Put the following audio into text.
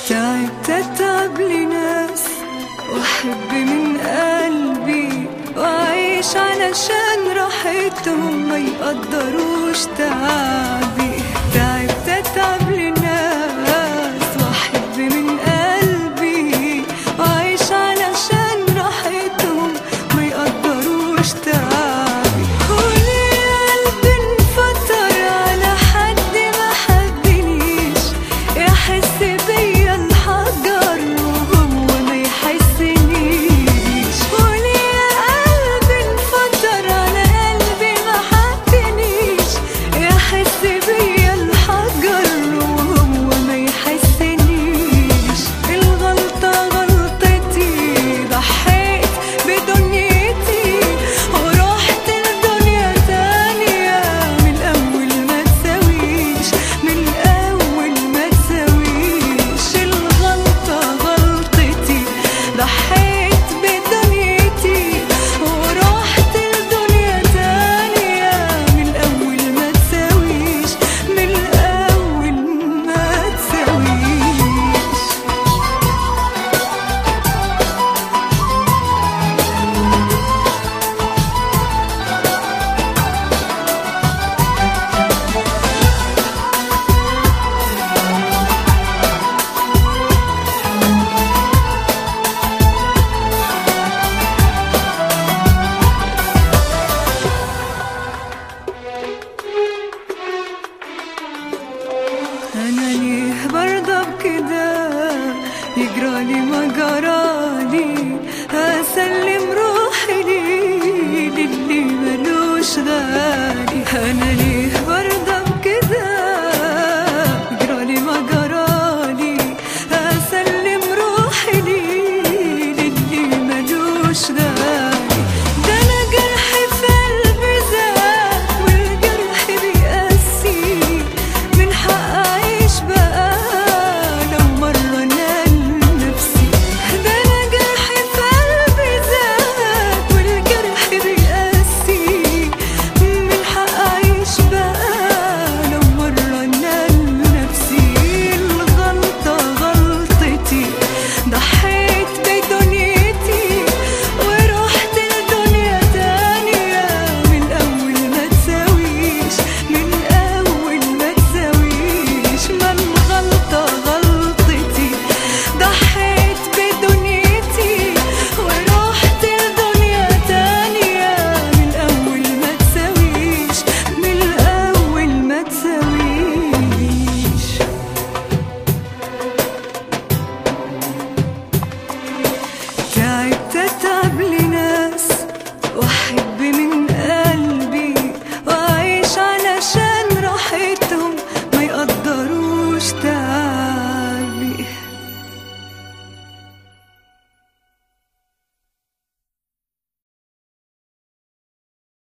تعبت اتعب لناس واحب من قلبي واعيش علشان راحتهم ما يقدروش تعبي تعبت اتعب لناس واحب من قلبي واعيش علشان راحتهم ما يقدروش تعبي وليه قلبي انفطر على حد ما حبنيش يحس بيا الحجر وهو ما يحسنيش وليه قلبي انفطر على قلبي ما حبنيش يحس بيا الحجر وهو ما يحسنيش الغلطة غلطتي ضحيت بدنيتي ورحت لدنيا تانية من الأول ما تساويش من الأول ما تساويش الغلطة غلطتي ضحيت بدنيتي ورحت لدنيا تانية من الأول ما تساويش من الأول ما تساويش انا ليه برضى بكده يجرالي ما جرالي هسلم روحي ليه للي ملوش غالي انا ليه برضى بكده يجرالي ما جرالي هسلم روحي ليه للي ملوش غالي ده انا جرحي في قلبي زاد والجرح بيقاسي من حق اعيش بقى لو مرة انا لنفسي ده انا جرحي في قلبي زاد والجرح بيقاسي من حق اعيش بقى لو مرة انا لنفسي الغلطة غلطتي ضحيت بدنيتي ورحت لدنيا تانية من الأول ما تساويش من الأول ما تساويش ما الغلطة غلطتي ضحيت بدنيتي ورحت لدنيا تانية من الأول ما تساويش من الأول ما تساويش تعبت اتعب لناس واحب من قلبي واعيش علشان راحتهم ما يقدروش تعبي